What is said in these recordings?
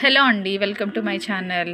hello అండి welcome to my channel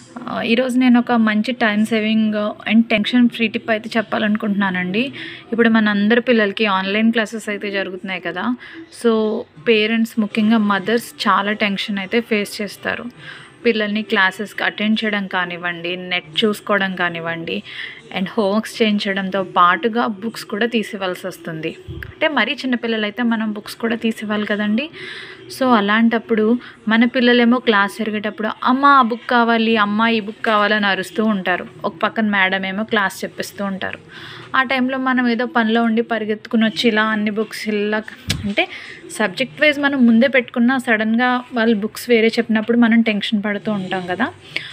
ఈరోజు నేను ఒక మంచి time saving and tension free tip అయితే చెప్పాలనుకుంటున్నానండి ఇప్పుడు మన అందరి పిల్లలకి ఆన్లైన్ క్లాసెస్ అయితే జరుగుతున్నాయి కదా సో పేరెంట్స్ ముఖ్యంగా మదర్స్ చాలా టెన్షన్ అయితే ఫేస్ చేస్తారు పిల్లల్ని క్లాసెస్కి అటెండ్ చేయడం కానివ్వండి నెట్ చూసుకోవడం కానివ్వండి అండ్ హోంవర్క్స్ చేయించడంతో పాటుగా బుక్స్ కూడా తీసివ్వాల్సి వస్తుంది అంటే మరీ చిన్నపిల్లలు అయితే మనం బుక్స్ కూడా తీసివ్వాలి కదండి సో అలాంటప్పుడు మన పిల్లలేమో క్లాస్ జరిగేటప్పుడు అమ్మ ఆ బుక్ కావాలి అమ్మ ఈ బుక్ కావాలని అరుస్తూ ఉంటారు ఒక పక్కన మేడం ఏమో క్లాస్ చెప్పిస్తూ ఉంటారు ఆ టైంలో మనం ఏదో పనిలో ఉండి పరిగెత్తుకుని వచ్చి ఇలా అన్ని బుక్స్ ఇలా అంటే సబ్జెక్ట్ వైజ్ మనం ముందే పెట్టుకున్నా సడన్గా వాళ్ళు బుక్స్ వేరే చెప్పినప్పుడు మనం టెన్షన్ పడుతూ ఉంటాం కదా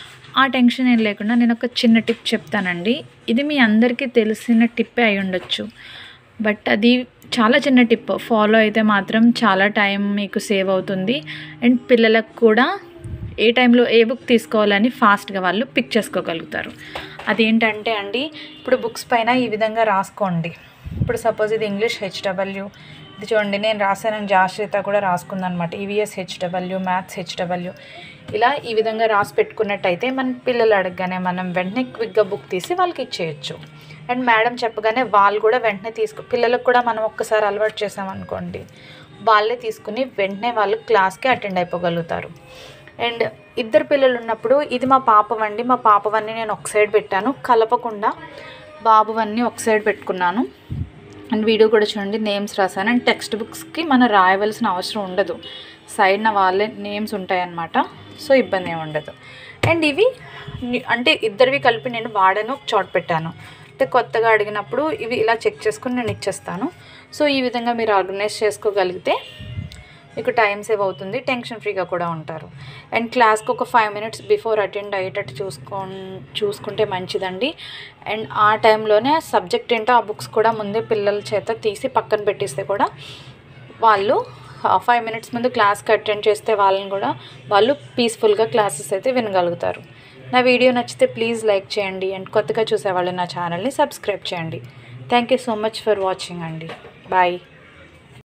ఆ టెన్షన్ ఏం లేకుండా నేను ఒక చిన్న టిప్ చెప్తానండి ఇది మీ అందరికీ తెలిసిన టిప్పే అయి ఉండొచ్చు బట్ అది చాలా చిన్న టిప్ ఫాలో అయితే మాత్రం చాలా టైం మీకు సేవ్ అవుతుంది అండ్ పిల్లలకు కూడా ఏ టైంలో ఏ బుక్ తీసుకోవాలని ఫాస్ట్గా వాళ్ళు పిక్ చేసుకోగలుగుతారు అదేంటంటే అండి ఇప్పుడు బుక్స్ పైన ఈ విధంగా రాసుకోండి ఇప్పుడు సపోజ్ ఇది ఇంగ్లీష్ హెచ్డబ్ల్యూ ఇది చూడండి నేను రాశానని జాశ్రిత కూడా రాసుకుందనమాట ఈవీఎస్ హెచ్డబ్ల్యూ మ్యాథ్స్ హెచ్డబ్ల్యూ ఇలా ఈ విధంగా రాసి పెట్టుకున్నట్టయితే మన పిల్లలు అడగగానే మనం వెంటనే క్విక్గా బుక్ తీసి వాళ్ళకి ఇచ్చేయచ్చు అండ్ మేడం చెప్పగానే వాళ్ళు కూడా వెంటనే తీసుకు పిల్లలకు కూడా మనం ఒక్కసారి అలవాటు చేసామనుకోండి వాళ్ళే తీసుకుని వెంటనే వాళ్ళు క్లాస్కి అటెండ్ అయిపోగలుగుతారు అండ్ ఇద్దరు పిల్లలు ఉన్నప్పుడు ఇది మా పాపవండి మా పాపవన్నీ నేను ఒక సైడ్ పెట్టాను కలపకుండా బాబువన్నీ ఒక సైడ్ పెట్టుకున్నాను అండ్ వీడియో కూడా చూడండి నేమ్స్ రాశాను అండ్ టెక్స్ట్ బుక్స్కి మనం రాయవలసిన అవసరం ఉండదు సైడ్న వాళ్ళే నేమ్స్ ఉంటాయన్నమాట సో ఇబ్బంది ఏమి ఉండదు అండ్ ఇవి ని- అంటే ఇద్దరివి కలిపి నేను వాడాను ఒక చోట పెట్టాను అంటే కొత్తగా అడిగినప్పుడు ఇవి ఇలా చెక్ చేసుకుని నేను ఇచ్చేస్తాను సో ఈ విధంగా మీరు ఆర్గనైజ్ చేసుకోగలిగితే మీకు టైం సేవ్ అవుతుంది టెన్షన్ ఫ్రీగా కూడా ఉంటారు అండ్ క్లాస్కి ఒక ఫైవ్ మినిట్స్ బిఫోర్ అటెండ్ అయ్యేటట్టు చూసుకో చూసుకుంటే మంచిదండి అండ్ ఆ టైంలోనే సబ్జెక్ట్ ఏంటో ఆ బుక్స్ కూడా ముందే పిల్లల చేత తీసి పక్కన పెట్టిస్తే కూడా వాళ్ళు ఫైవ్ మినిట్స్ ముందు క్లాస్కి అటెండ్ చేస్తే వాళ్ళని కూడా వాళ్ళు పీస్ఫుల్గా క్లాసెస్ అయితే వినగలుగుతారు నా వీడియో నచ్చితే ప్లీజ్ లైక్ చేయండి అండ్ కొత్తగా చూసేవాళ్ళు నా ఛానల్ని సబ్స్క్రైబ్ చేయండి thank you so much for watching అండి బాయ్